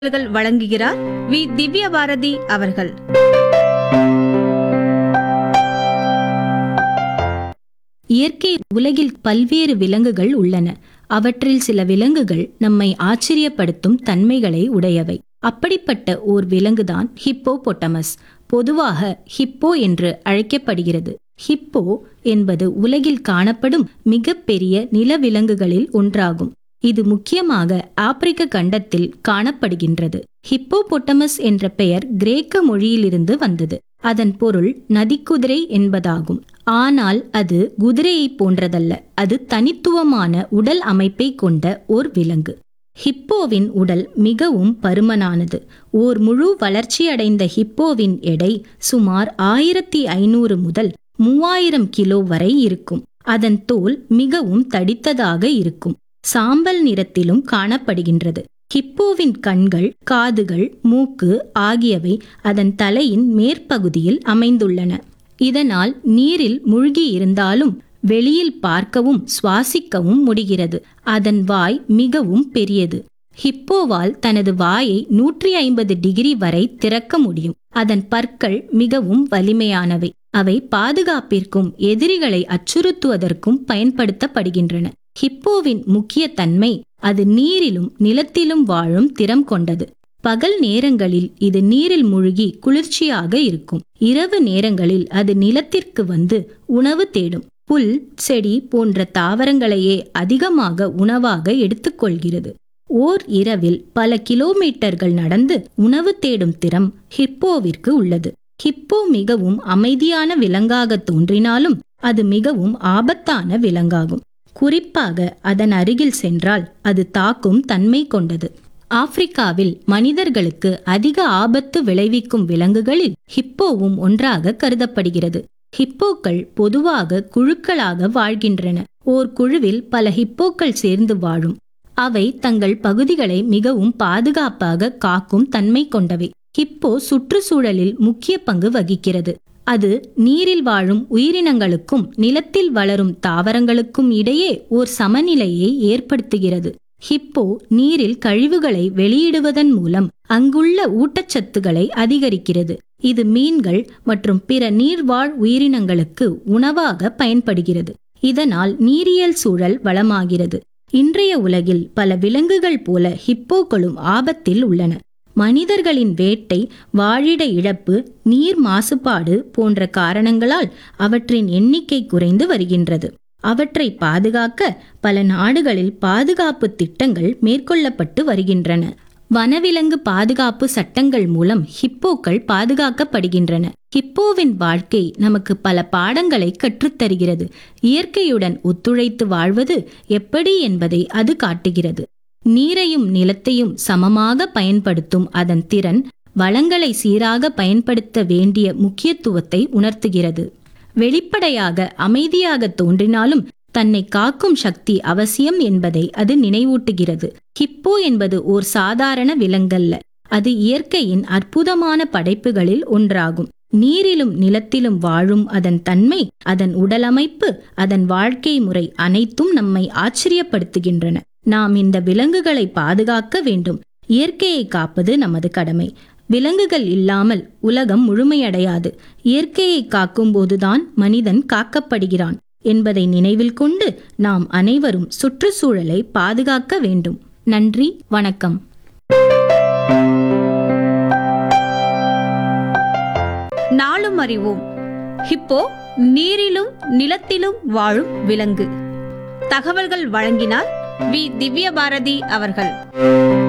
தகவல்கள் வழங்குகிறார் வி திவ்ய பாரதி அவர்கள் இயற்கை உலகில் பல்வேறு விலங்குகள் உள்ளன அவற்றில் சில விலங்குகள் நம்மை ஆச்சரியப்படுத்தும் தன்மைகளை உடையவை அப்படிப்பட்ட ஓர் விலங்குதான் ஹிப்போபொட்டமஸ் பொதுவாக ஹிப்போ என்று அழைக்கப்படுகிறது ஹிப்போ என்பது உலகில் காணப்படும் மிகப்பெரிய நிலவிலங்குகளில் ஒன்றாகும் இது முக்கியமாக ஆப்பிரிக்க கண்டத்தில் காணப்படுகின்றது ஹிப்போபொட்டமஸ் என்ற பெயர் கிரேக்க மொழியிலிருந்து வந்தது அதன் பொருள் நதிக்குதிரை என்பதாகும் ஆனால் அது குதிரையைப் போன்றதல்ல அது தனித்துவமான உடல் அமைப்பை கொண்ட ஓர் விலங்கு ஹிப்போவின் உடல் மிகவும் பருமனானது ஓர் முழு வளர்ச்சியடைந்த ஹிப்போவின் எடை சுமார் ஆயிரத்தி ஐநூறு முதல் மூவாயிரம் கிலோ வரை இருக்கும் அதன் தோல் மிகவும் தடித்ததாக இருக்கும் சாம்பல் நிறத்திலும் காணப்படுகின்றது ஹிப்போவின் கண்கள் காதுகள் மூக்கு ஆகியவை அதன் தலையின் மேற்பகுதியில் அமைந்துள்ளன இதனால் நீரில் மூழ்கி இருந்தாலும் வெளியில் பார்க்கவும் சுவாசிக்கவும் முடிகிறது அதன் வாய் மிகவும் பெரியது ஹிப்போவால் தனது வாயை நூற்றி ஐம்பது டிகிரி வரை திறக்க முடியும் அதன் பற்கள் மிகவும் வலிமையானவை அவை பாதுகாப்பிற்கும் எதிரிகளை அச்சுறுத்துவதற்கும் பயன்படுத்தப்படுகின்றன ஹிப்போவின் முக்கிய தன்மை அது நீரிலும் நிலத்திலும் வாழும் திறம் கொண்டது பகல் நேரங்களில் இது நீரில் மூழ்கி குளிர்ச்சியாக இருக்கும் இரவு நேரங்களில் அது நிலத்திற்கு வந்து உணவு தேடும் புல் செடி போன்ற தாவரங்களையே அதிகமாக உணவாக எடுத்துக்கொள்கிறது ஓர் இரவில் பல கிலோமீட்டர்கள் நடந்து உணவு தேடும் திறம் ஹிப்போவிற்கு உள்ளது ஹிப்போ மிகவும் அமைதியான விலங்காக தோன்றினாலும் அது மிகவும் ஆபத்தான விலங்காகும் குறிப்பாக அதன் அருகில் சென்றால் அது தாக்கும் தன்மை கொண்டது ஆப்பிரிக்காவில் மனிதர்களுக்கு அதிக ஆபத்து விளைவிக்கும் விலங்குகளில் ஹிப்போவும் ஒன்றாக கருதப்படுகிறது ஹிப்போக்கள் பொதுவாக குழுக்களாக வாழ்கின்றன ஓர் குழுவில் பல ஹிப்போக்கள் சேர்ந்து வாழும் அவை தங்கள் பகுதிகளை மிகவும் பாதுகாப்பாக காக்கும் தன்மை கொண்டவை ஹிப்போ சுற்றுச்சூழலில் முக்கிய பங்கு வகிக்கிறது அது நீரில் வாழும் உயிரினங்களுக்கும் நிலத்தில் வளரும் தாவரங்களுக்கும் இடையே ஓர் சமநிலையை ஏற்படுத்துகிறது ஹிப்போ நீரில் கழிவுகளை வெளியிடுவதன் மூலம் அங்குள்ள ஊட்டச்சத்துக்களை அதிகரிக்கிறது இது மீன்கள் மற்றும் பிற நீர்வாழ் உயிரினங்களுக்கு உணவாக பயன்படுகிறது இதனால் நீரியல் சூழல் வளமாகிறது இன்றைய உலகில் பல விலங்குகள் போல ஹிப்போக்களும் ஆபத்தில் உள்ளன மனிதர்களின் வேட்டை வாழிட இழப்பு நீர் மாசுபாடு போன்ற காரணங்களால் அவற்றின் எண்ணிக்கை குறைந்து வருகின்றது அவற்றை பாதுகாக்க பல நாடுகளில் பாதுகாப்பு திட்டங்கள் மேற்கொள்ளப்பட்டு வருகின்றன வனவிலங்கு பாதுகாப்பு சட்டங்கள் மூலம் ஹிப்போக்கள் பாதுகாக்கப்படுகின்றன ஹிப்போவின் வாழ்க்கை நமக்கு பல பாடங்களை கற்றுத்தருகிறது இயற்கையுடன் ஒத்துழைத்து வாழ்வது எப்படி என்பதை அது காட்டுகிறது நீரையும் நிலத்தையும் சமமாக பயன்படுத்தும் அதன் திறன் வளங்களை சீராக பயன்படுத்த வேண்டிய முக்கியத்துவத்தை உணர்த்துகிறது வெளிப்படையாக அமைதியாக தோன்றினாலும் தன்னை காக்கும் சக்தி அவசியம் என்பதை அது நினைவூட்டுகிறது ஹிப்போ என்பது ஓர் சாதாரண விலங்கல்ல அது இயற்கையின் அற்புதமான படைப்புகளில் ஒன்றாகும் நீரிலும் நிலத்திலும் வாழும் அதன் தன்மை அதன் உடலமைப்பு அதன் வாழ்க்கை முறை அனைத்தும் நம்மை ஆச்சரியப்படுத்துகின்றன நாம் இந்த விலங்குகளை பாதுகாக்க வேண்டும் இயற்கையை காப்பது நமது கடமை விலங்குகள் இல்லாமல் உலகம் முழுமையடையாது இயற்கையை காக்கும்போதுதான் மனிதன் காக்கப்படுகிறான் என்பதை நினைவில் கொண்டு நாம் அனைவரும் சுற்றுச்சூழலை பாதுகாக்க வேண்டும் நன்றி வணக்கம் நாளும் அறிவோம் ஹிப்போ நீரிலும் நிலத்திலும் வாழும் விலங்கு தகவல்கள் வழங்கினார் வி திவ்ய பாரதி அவர்கள்